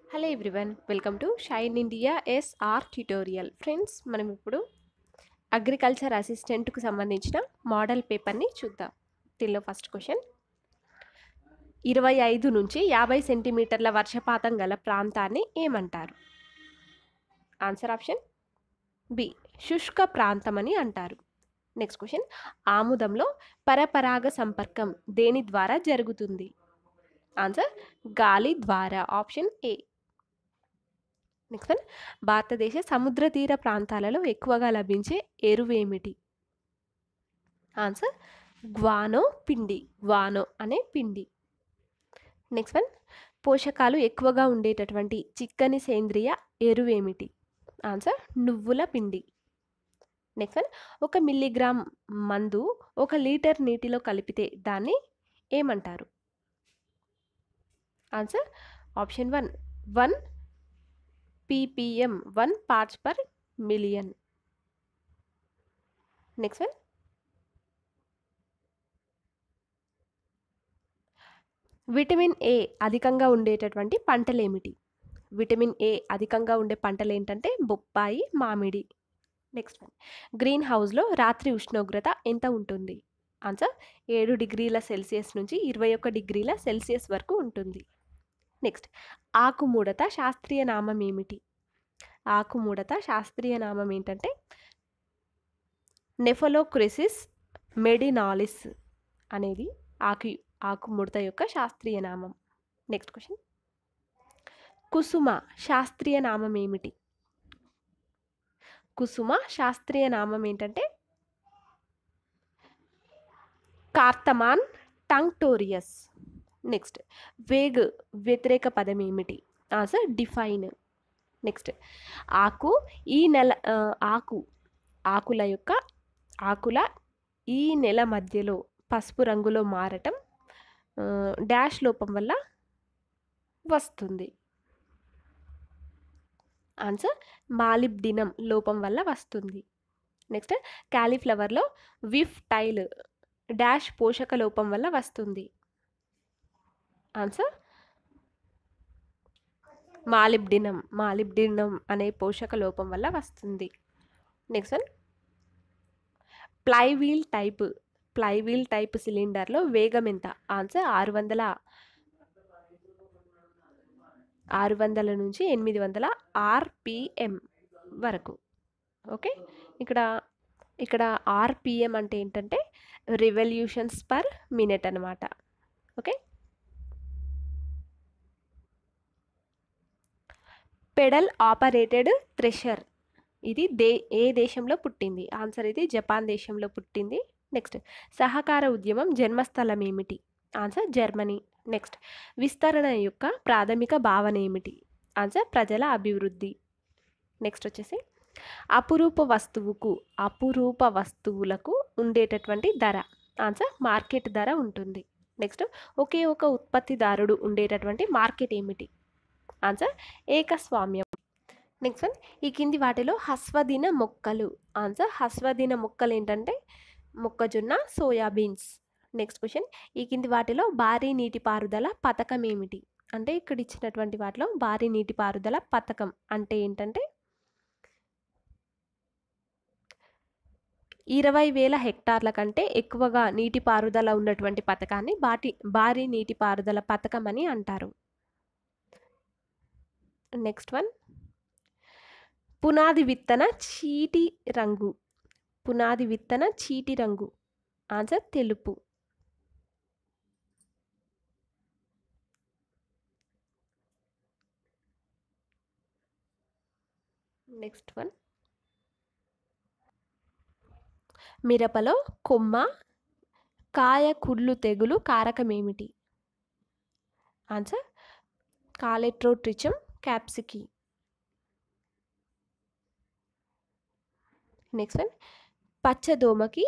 hello everyone welcome to shine India S R tutorial friends మనం ఇప్పుడు agriculture అసిస్టెంట్కు సంబంధించిన model పేపర్ని చూద్దాం దీనిలో ఫస్ట్ క్వశ్చన్ ఇరవై ఐదు నుంచి యాభై సెంటీమీటర్ల వర్షపాతం గల ప్రాంతాన్ని ఏమంటారు ఆన్సర్ ఆప్షన్ బి శుష్క ప్రాంతం అని అంటారు నెక్స్ట్ క్వశ్చన్ ఆముదంలో పరపరాగ సంపర్కం దేని ద్వారా జరుగుతుంది ఆన్సర్ గాలి ద్వారా ఆప్షన్ ఏ నెక్స్ట్ వన్ భారతదేశ సముద్ర తీర ప్రాంతాలలో ఎక్కువగా లభించే ఎరువు ఏమిటి ఆన్సర్ గ్వానో పిండి గ్వానో అనే పిండి నెక్స్ట్ వన్ పోషకాలు ఎక్కువగా ఉండేటటువంటి చిక్కని సేంద్రియ ఎరువు ఏమిటి ఆన్సర్ నువ్వుల పిండి నెక్స్ట్ వన్ ఒక మిల్లీగ్రామ్ మందు ఒక లీటర్ నీటిలో కలిపితే దాన్ని ఏమంటారు answer option one one P P M one parts per million next one vitamin A అధికంగా ఉండేటటువంటి పంటలు ఏమిటి విటమిన్ ఏ అధికంగా ఉండే పంటలు ఏంటంటే బొప్పాయి మామిడి నెక్స్ట్ వన్ గ్రీన్ హౌస్లో రాత్రి ఉష్ణోగ్రత ఎంత ఉంటుంది ఆన్సర్ ఏడు డిగ్రీల సెల్సియస్ నుంచి ఇరవై ఒక్క డిగ్రీల సెల్సియస్ వరకు ఉంటుంది నెక్స్ట్ ఆకుముడత శాస్త్రీయ నామం ఏమిటి ఆకుముడత శాస్త్రీయ నామం ఏంటంటే నెఫలోక్రిసిస్ మెడినాలిస్ అనేది ఆకు ఆకుముడత యొక్క శాస్త్రీయ నామం నెక్స్ట్ క్వశ్చన్ కుసుమ శాస్త్రీయ నామం ఏమిటి కుసుమ శాస్త్రీయ నామం ఏంటంటే కార్తమాన్ టంక్టోరియస్ నెక్స్ట్ వేగ్ వ్యతిరేక పదం ఏమిటి ఆన్సర్ డిఫైన్ నెక్స్ట్ ఆకు ఈ నెల ఆ, ఆకు ఆకుల యొక్క ఆకుల ఈ నెల మధ్యలో పసుపు రంగులో మారటం ఆ, డాష్ లోపం వల్ల వస్తుంది ఆన్సర్ మాలిబ్డినం లోపం వల్ల వస్తుంది నెక్స్ట్ క్యాలీఫ్లవర్లో విఫ్ టైల్ డాష్ పోషక లోపం వల్ల వస్తుంది ఆన్సర్ మాలిబ్డినం మాలిబ్డినం అనే పోషక లోపం వల్ల వస్తుంది next one flywheel type flywheel type సిలిండర్లో వేగం ఎంత ఆన్సర్ ఆరు వందల ఆరు వందల నుంచి ఎనిమిది వందల ఆర్పిఎం వరకు ఓకే ఇక్కడ ఇక్కడ ఆర్పిఎం అంటే ఏంటంటే రివల్యూషన్స్ పర్ మినిట్ అనమాట ఓకే పెడల్ ఆపరేటెడ్ థ్రెషర్ ఇది దే ఏ దేశంలో పుట్టింది ఆన్సర్ ఇది జపాన్ దేశంలో పుట్టింది నెక్స్ట్ సహకార ఉద్యమం జన్మస్థలం ఏమిటి ఆన్సర్ జర్మనీ నెక్స్ట్ విస్తరణ యొక్క ప్రాథమిక భావన ఏమిటి ఆన్సర్ ప్రజల అభివృద్ధి నెక్స్ట్ వచ్చేసి అపురూప వస్తువుకు అపురూప వస్తువులకు ఉండేటటువంటి ధర ఆన్సర్ మార్కెట్ ధర ఉంటుంది నెక్స్ట్ ఒకే ఒక ఉత్పత్తిదారుడు ఉండేటటువంటి మార్కెట్ ఏమిటి ఆన్సర్ ఏకస్వామ్యం నెక్స్ట్ వన్ ఈ కింది వాటిలో హస్వదిన మొక్కలు ఆన్సర్ హస్వదిన మొక్కలు ఏంటంటే మొక్కజొన్న సోయాబీన్స్ నెక్స్ట్ క్వశ్చన్ ఈ కింది వాటిలో భారీ నీటిపారుదల పథకం ఏమిటి అంటే ఇక్కడ ఇచ్చినటువంటి వాటిలో భారీ నీటిపారుదల పథకం అంటే ఏంటంటే ఇరవై వేల హెక్టార్ల కంటే ఎక్కువగా నీటిపారుదల ఉన్నటువంటి పథకాన్ని బాటి భారీ నీటిపారుదల పథకం అని అంటారు నెక్స్ట్ వన్ పునాది విత్తన చీటి రంగు పునాది విత్తన చీటి రంగు ఆన్సర్ తెలుపు నెక్స్ట్ వన్ మిరపలో కొమ్మ కాయ కుళ్ళు తెగులు కారకం ఏమిటి answer colletotrichum capsici next one పచ్చదోమకి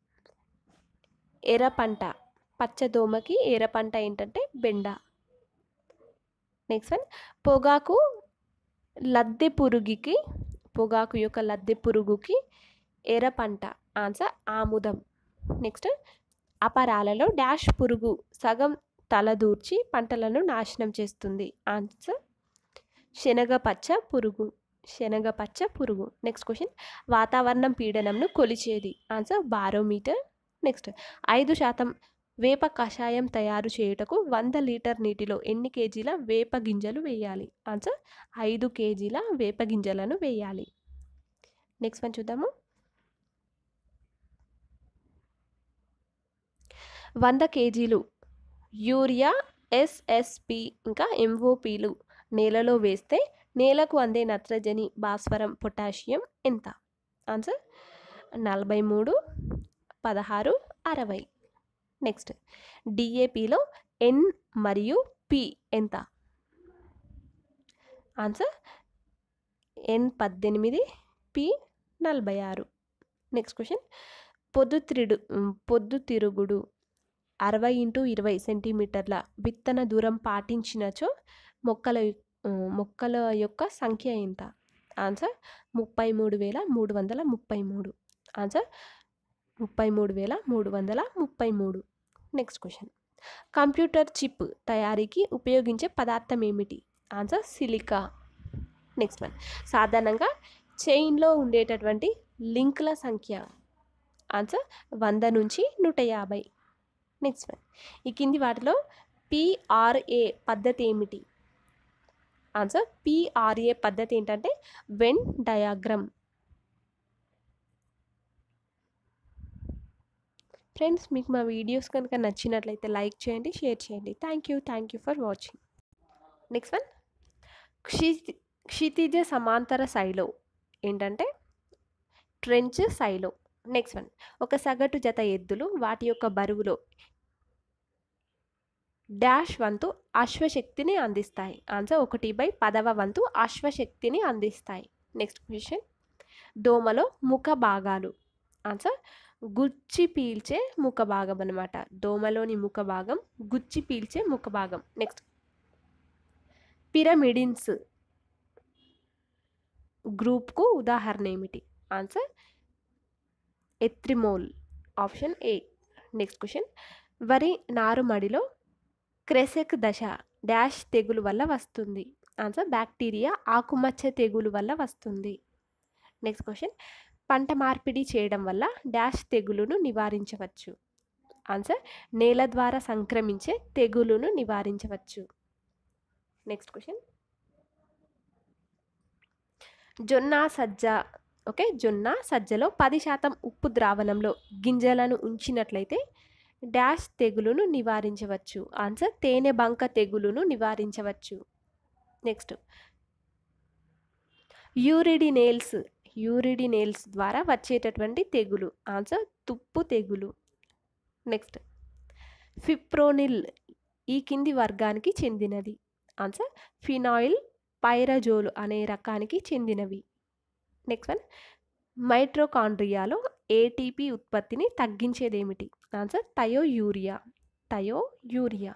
ఎర్ర పంట పచ్చదోమకి ఎర్ర పంట ఏంటంటే బెండ నెక్స్ట్ వన్ పొగాకు లద్దె పురుగుకి పొగాకు యొక్క లద్దె పురుగుకి ఎర్ర పంట ఆన్సర్ ఆముదం నెక్స్ట్ అపరాలలో డాష్ పురుగు సగం తలదూర్చి పంటలను నాశనం చేస్తుంది ఆన్సర్ శనగ పచ్చ పురుగు శనగ పచ్చ పురుగు నెక్స్ట్ క్వశ్చన్ వాతావరణం పీడనంను కొలిచేది ఆన్సర్ బారోమీటర్ నెక్స్ట్ ఐదు శాతం వేప కషాయం తయారు చేయుటకు వంద లీటర్ నీటిలో ఎన్ని కేజీల వేప గింజలు వేయాలి ఆన్సర్ ఐదు కేజీల వేప గింజలను వేయాలి నెక్స్ట్ వన్ చూద్దాము వంద కేజీలు యూరియా ఎస్ఎస్పి ఇంకా ఎంఓపిలు నేలలో వేస్తే నేలకు అందే నత్రజని భాస్వరం పొటాషియం ఎంత ఆన్సర్ నలభై మూడు పదహారు అరవై నెక్స్ట్ డిఏపిలో ఎన్ మరియు పి ఎంత ఆన్సర్ ఎన్ పద్దెనిమిది పి నలభై ఆరు నెక్స్ట్ క్వశ్చన్ పొద్దుతిరుడు పొద్దుతిరుగుడు అరవై ఇంటూ ఇరవై సెంటీమీటర్ల విత్తన దూరం పాటించినచో మొక్కల మొక్కల యొక్క సంఖ్య ఎంత ఆన్సర్ ముప్పై మూడు వేల మూడు వందల ముప్పై మూడు ఆన్సర్ ముప్పై మూడు వేల మూడు వందల ముప్పై మూడు నెక్స్ట్ క్వశ్చన్ కంప్యూటర్ చిప్ తయారీకి ఉపయోగించే పదార్థం ఏమిటి ఆన్సర్ సిలికా నెక్స్ట్ వన్ సాధారణంగా చైన్లో ఉండేటటువంటి లింకుల సంఖ్య ఆన్సర్ వంద నుంచి నూట యాభై నెక్స్ట్ వన్ ఈ కింది వాటిలో పిఆర్ఏ పద్ధతి ఏమిటి ఆన్సర్ పిఆర్ఏ పద్ధతి ఏంటంటే వెన్ డయాగ్రమ్ ఫ్రెండ్స్ మీకు మా వీడియోస్ కనుక నచ్చినట్లయితే లైక్ చేయండి షేర్ చేయండి thank you thank you for watching next one క్షితి క్షితిజ సమాంతర శైలో ఏంటంటే ట్రెంచ్ శైలో నెక్స్ట్ వన్ ఒక సగటు జత ఎద్దులు వాటి యొక్క బరువులో డాష్ వంతు అశ్వశక్తిని అందిస్తాయి ఆన్సర్ ఒకటి బై పదవ వంతు అశ్వశక్తిని అందిస్తాయి నెక్స్ట్ క్వశ్చన్ దోమలో ముఖ భాగాలు ఆన్సర్ గుచ్చి పీల్చే ముఖ భాగం అనమాట దోమలోని ముఖ భాగం గుచ్చి పీల్చే ముఖ భాగం నెక్స్ట్ పిరమిడిన్స్ గ్రూప్కు ఉదాహరణ ఏమిటి answer ethirimol option A next question వరి నారుమడిలో క్రెసెక్ దశ డాష్ తెగులు వల్ల వస్తుంది ఆన్సర్ బ్యాక్టీరియా ఆకుమచ్చ తెగులు వల్ల వస్తుంది నెక్స్ట్ క్వశ్చన్ పంట మార్పిడి చేయడం వల్ల డాష్ తెగులును నివారించవచ్చు ఆన్సర్ నేల ద్వారా సంక్రమించే తెగులును నివారించవచ్చు నెక్స్ట్ క్వశ్చన్ జొన్న సజ్జ ఓకే జొన్న సజ్జలో పది శాతం ఉప్పు ద్రావణంలో గింజలను ఉంచినట్లయితే డాష్ తెగులును నివారించవచ్చు ఆన్సర్ తేనె బంక తెగులును నివారించవచ్చు నెక్స్ట్ యూరిడినేల్స్ యూరిడినేల్స్ ద్వారా వచ్చేటటువంటి తెగులు ఆన్సర్ తుప్పు తెగులు నెక్స్ట్ ఫిప్రోనిల్ ఈ కింది వర్గానికి చెందినది ఆన్సర్ ఫినాయిల్ పైరజోలు అనే రకానికి చెందినవి నెక్స్ట్ వన్ మైట్రోకాండ్రియాలో ఏటీపీ ఉత్పత్తిని తగ్గించేదేమిటి answer thio urea thio urea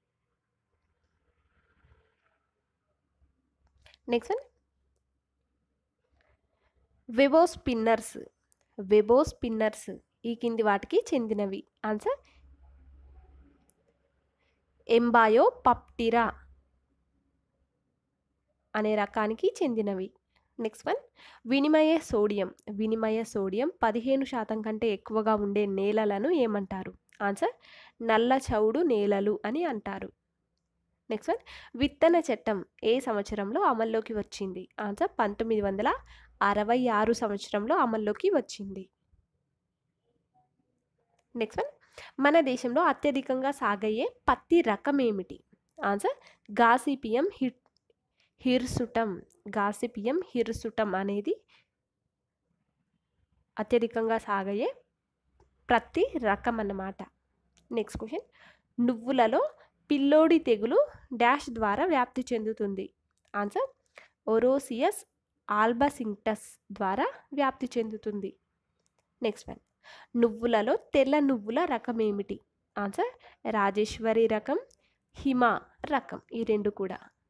next one web spinners web spinners ఈ కింది వాటికి చెందినవి ఆన్సర్ ఎంబాయో పప్టిరా అనే రకానికి చెందినవి నెక్స్ట్ వన్ వినిమయ సోడియం వినిమయ సోడియం పదిహేను శాతం కంటే ఎక్కువగా ఉండే నేలలను ఏమంటారు ఆన్సర్ నల్ల చౌడు నేలలు అని అంటారు నెక్స్ట్ వన్ విత్తన చట్టం ఏ సంవత్సరంలో అమల్లోకి వచ్చింది ఆన్సర్ పంతొమ్మిది వందల అరవై ఆరు సంవత్సరంలో అమల్లోకి వచ్చింది నెక్స్ట్ వన్ మన దేశంలో అత్యధికంగా సాగయ్యే పత్తి రకం ఏమిటి ఆన్సర్ గాసిపియం హిట్ హిర్సుటం గాసిపియం హిర్సుటం అనేది అత్యధికంగా సాగయ్యే ప్రతి రకం అన్నమాట నెక్స్ట్ క్వశ్చన్ నువ్వులలో పిల్లోడి తెగులు డాష్ ద్వారా వ్యాప్తి చెందుతుంది ఆన్సర్ ఒరోసియస్ ఆల్బసింక్టస్ ద్వారా వ్యాప్తి చెందుతుంది నెక్స్ట్ వన్ నువ్వులలో తెల్ల నువ్వుల రకం ఏమిటి ఆన్సర్ రాజేశ్వరి రకం హిమ రకం ఈ రెండు కూడా